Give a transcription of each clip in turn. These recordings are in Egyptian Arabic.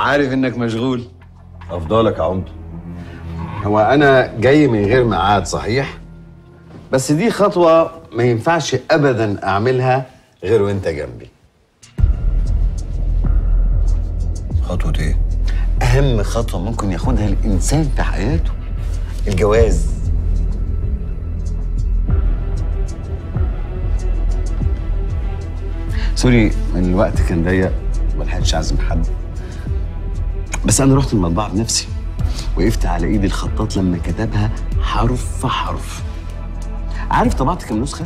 عارف انك مشغول افضلك يا عمده هو انا جاي من غير ميعاد صحيح بس دي خطوه ما ينفعش ابدا اعملها غير وانت جنبي خطوه ايه اهم خطوه ممكن ياخدها الانسان في حياته الجواز سوري الوقت كان ضيق ما لحقتش اعزم حد بس انا رحت المطبعه بنفسي وقفت على ايد الخطاط لما كتبها حرف حرف عارف طبعت كام نسخه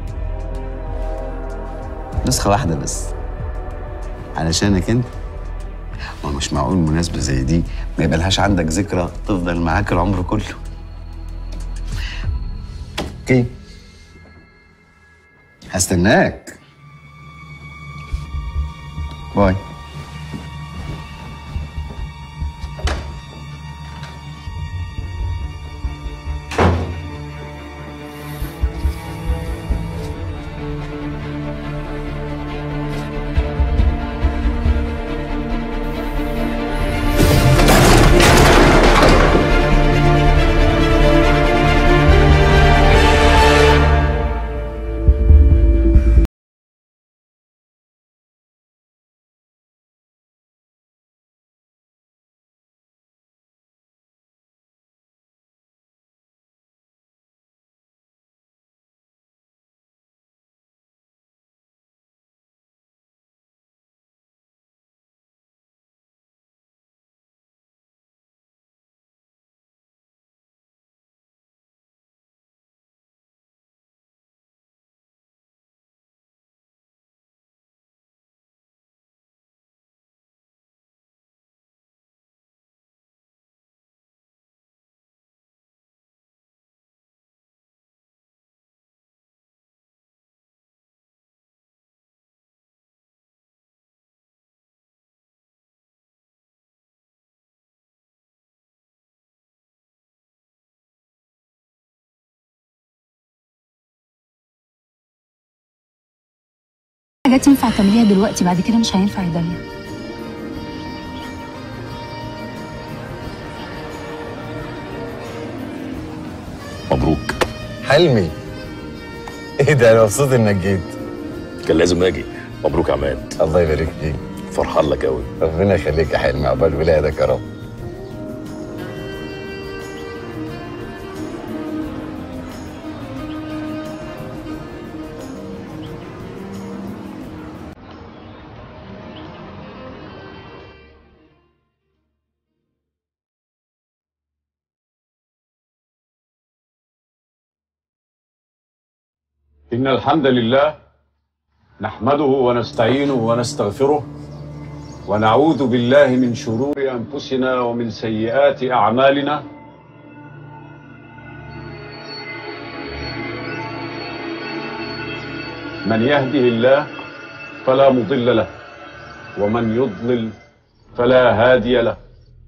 نسخه واحده بس علشانك انت ما مش معقول مناسبه زي دي ما يبقالهاش عندك ذكرى تفضل معاك العمر كله اوكي هستناك باي حاجات ينفع تعمليها دلوقتي بعد كده مش هينفع يا داليا مبروك حلمي ايه ده انا مبسوط انك جيت كان لازم اجي مبروك يا عماد الله يبارك فيك فرحان لك قوي ربنا يخليك يا حلمي عقبال ولادك يا رب إن الحمد لله نحمده ونستعينه ونستغفره ونعوذ بالله من شرور أنفسنا ومن سيئات أعمالنا من يهده الله فلا مضل له ومن يضلل فلا هادي له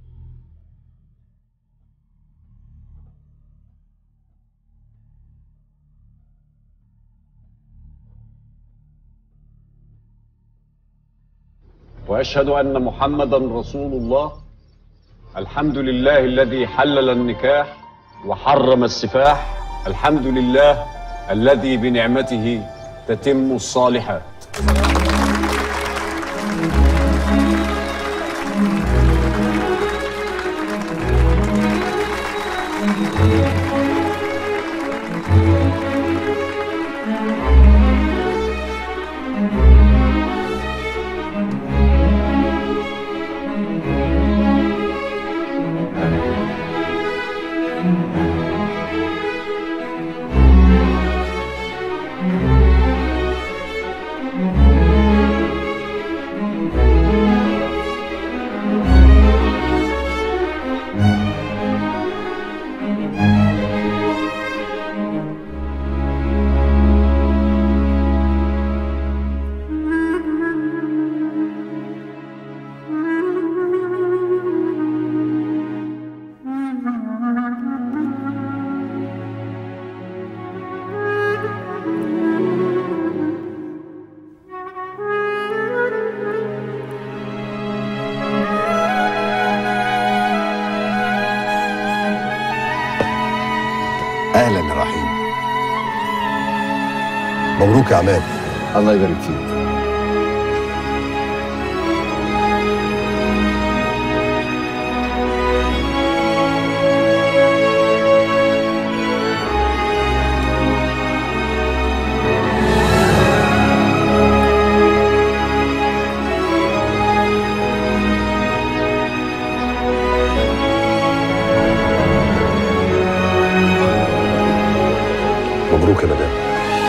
واشهد ان محمدا رسول الله الحمد لله الذي حلل النكاح وحرم السفاح الحمد لله الذي بنعمته تتم الصالحات اهلا يا رحيم مبروك يا عماد الله يبارك فيك مبروك يا مدام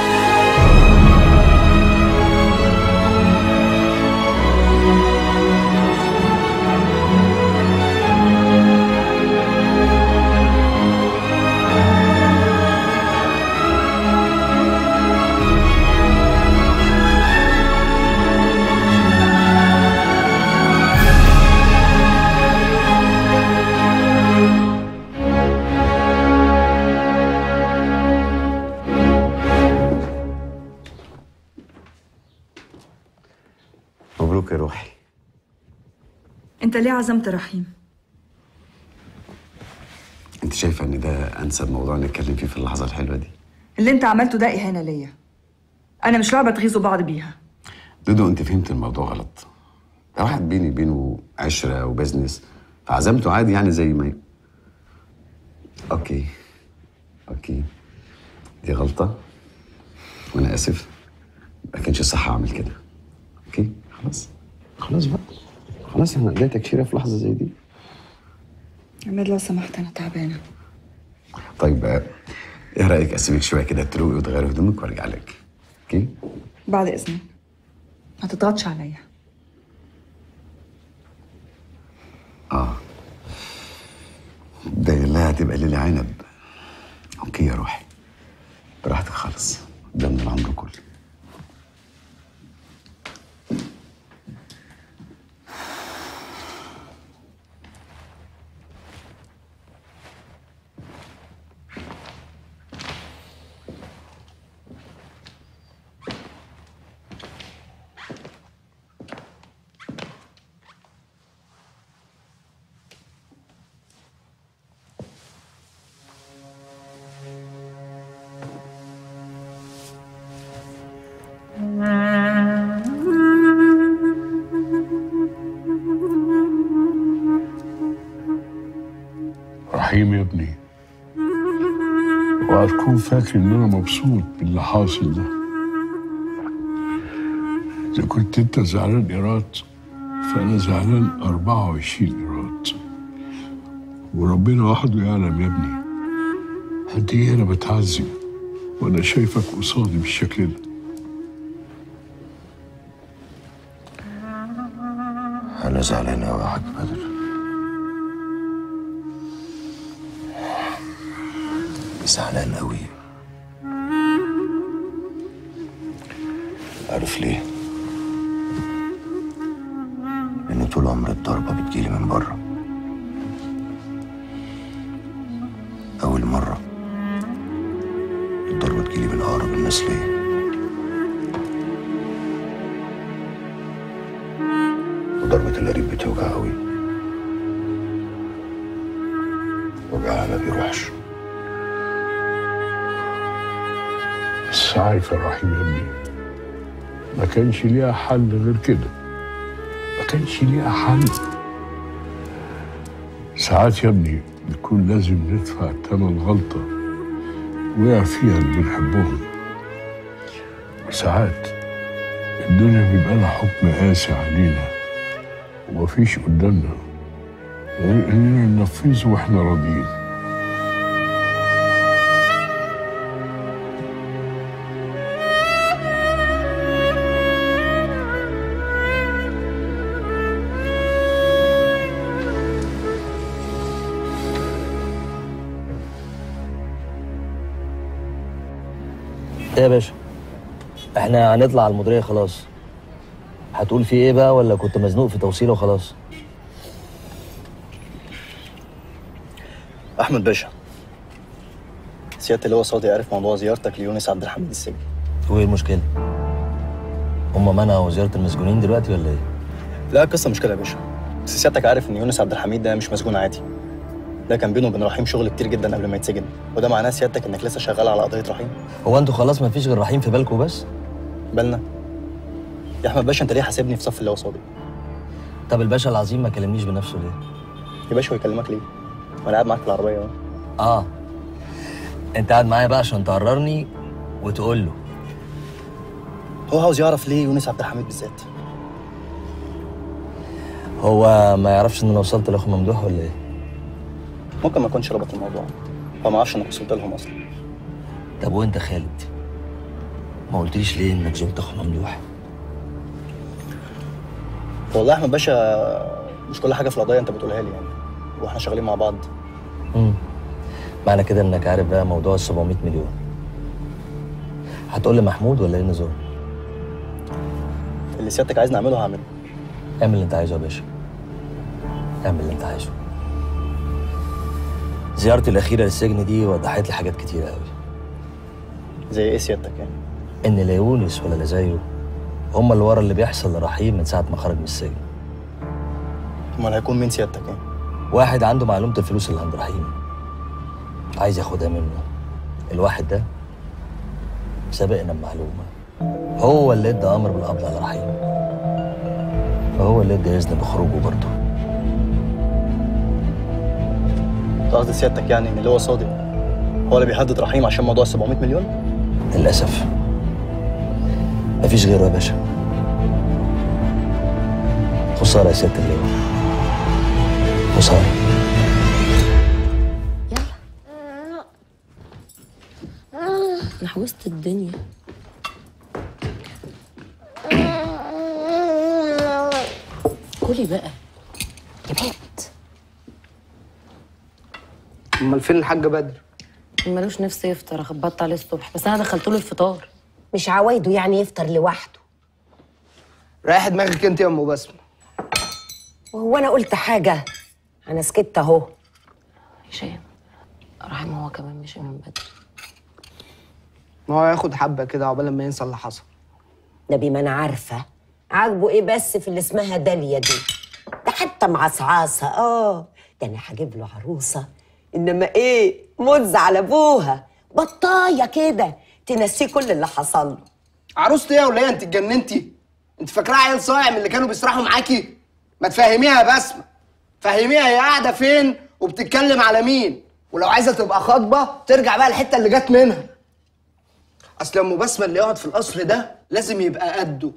مبروك يا روحي انت ليه عزمت رحيم انت شايفه ان ده انسب موضوع نتكلم فيه في اللحظه الحلوه دي اللي انت عملته ده اهانه ليا انا مش لعبه تغيظوا بعض بيها دودو انت فهمت الموضوع غلط ده واحد بيني وبينه عشره وبزنس فعزمته عادي يعني زي ما ي- اوكي اوكي دي غلطه وانا اسف ما كانش صح اعمل كده اوكي خلاص خلاص بقى خلاص انا اديتك تكشيره في لحظه زي دي عماد لو سمحت انا تعبانه طيب آه، ايه رايك اسيبك شويه كده تروقي وتغيري هدومك وارجع لك اوكي بعد اذنك ما تضغطش عليا اه ده الله هتبقى ليلة عنب اوكي يا روحي براحتك خالص ده من العمر كله رحيم يا ابني وهتكون فاكر ان انا مبسوط باللي حاصل ده اذا كنت انت زعلان ايراد فانا زعلان 24 ايراد وربنا وحده يعلم يا ابني قد ايه انا بتعذب وانا شايفك قصادي بالشكل ده انا زعلان قوي يا حاج بدر زعلان قوي عارف ليه لان طول عمري الضربه بتجيلي من بره اول مره الضربه تجيلي من اقرب الناس ليا وضربة القريب بتوجع قوي وجعها ما بيروحش بس عارف يا رحيم يا ابني ما كانش ليها حل غير كده ما كانش ليها حل ساعات يا ابني بيكون لازم ندفع تمن غلطة وقع فيها اللي بنحبهم وساعات الدنيا بيبقى لها حكم قاسي علينا ومفيش قدامنا غير اننا ننفذه واحنا راضيين ايه يا باشا احنا هنطلع على المديريه خلاص هتقول في ايه بقى ولا كنت مزنوق في توصيله وخلاص احمد باشا سياده اللواء صادق عرف موضوع زيارتك ليونس عبد الحميد السجن وايه المشكله هم منعوا زياره المسجونين دلوقتي ولا ايه لا القصه مش كده يا باشا بس سيادتك عارف ان يونس عبد الحميد ده مش مسجون عادي ده كان بينه وبين رحيم شغل كتير جدا قبل ما يتسجن وده معناه سيادتك انك لسه شغال على قضيه رحيم هو انتوا خلاص ما فيش غير رحيم في بالكم بس بالنا يا احمد باشا انت ليه حاسبني في صف اللي هو صادق طب الباشا العظيم ما كلمنيش بنفسه ليه يا باشا هو يكلمك ليه وانا قاعد معاك في العربيه اهو اه انت قاعد معايا بقى عشان تقررني وتقول له هو عاوز يعرف ليه يونس عبد الحميد بالذات هو ما يعرفش ان انا وصلت لاخو ممدوح ولا ايه ممكن ما يكونش ربط الموضوع فما اعرفش انك وصلت لهم اصلا طب وانت خالد ما قلتليش ليه انك زرت اخو ممدوح والله يا احمد باشا مش كل حاجه في القضيه انت بتقولها لي يعني واحنا شغالين مع بعض امم معنى كده انك عارف بقى موضوع ال 700 مليون هتقول لمحمود ولا ايه النظام اللي سيادتك عايز نعمله هعمله اعمل اللي انت عايزه يا باشا اعمل اللي انت عايزه زيارتي الاخيره للسجن دي وضحت لي حاجات كتيره قوي زي ايه سيادتك يعني ان لا يونس ولا لا زيه هم اللي ورا اللي بيحصل لرحيم من ساعه ما خرج من السجن امال هيكون مين سيادتك يعني واحد عنده معلومه الفلوس اللي عند رحيم عايز ياخدها منه الواحد ده سابقنا بمعلومه هو اللي ادى امر بالقبض على رحيم فهو اللي ادى اذن بخروجه برضه انت قصد سيادتك يعني ان اللي هو صادق هو اللي بيهدد رحيم عشان موضوع ال 700 مليون للاسف مفيش غيره يا باشا خساره يا سياده اللواء خساره انا حوست الدنيا كلي بقى يا بنت امال فين الحاج بدر ملوش نفس يفطر خبطت عليه الصبح بس انا دخلت له الفطار مش عوايده يعني يفطر لوحده رايح دماغك انت يا ام بسمه وهو انا قلت حاجه انا سكت اهو هشام رحيم هو كمان مشي من بدري ما هو ياخد حبه كده عقبال ما ينسى اللي حصل نبي ما انا عارفه عاجبه ايه بس في اللي اسمها داليا دي ده حتى معصعصه اه ده انا هجيب له عروسه انما ايه مز على ابوها بطايه كده تنسيه كل اللي حصل له عروستي ايه يا وليه انت اتجننتي انت فاكراها عيال صايع من اللي كانوا بيسرحوا معاكي ما تفهميها يا بسمه فهميها هي قاعده فين وبتتكلم على مين ولو عايزه تبقى خاطبه ترجع بقى الحته اللي جت منها اصل ام بسمه اللي يقعد في القصر ده لازم يبقى قده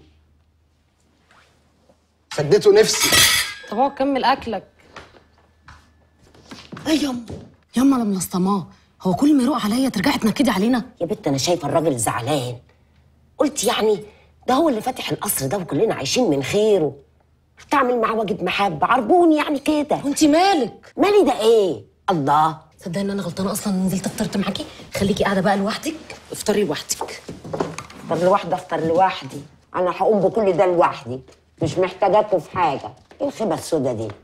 سدته نفسي طب اقعد كمل اكلك ايه يما ياما لما ملصماه هو كل ما يروق عليا ترجعي تنكدي علينا يا بنت انا شايفه الراجل زعلان قلت يعني ده هو اللي فاتح القصر ده وكلنا عايشين من خيره تعمل معاه واجب محبه عربوني يعني كده وانت مالك مالي ده ايه الله تصدقي ان انا غلطانه اصلا نزلت افطرت معاكي خليكي قاعده بقى لوحدك افطري لوحدك افطر لوحدي افطر لوحدي انا هقوم بكل ده لوحدي مش محتاجاكوا في حاجه ايه الخيبه السودا دي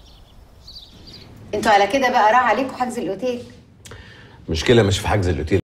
انتوا على كده بقى راح عليكم حجز الاوتيل مشكله مش في حجز الاوتيل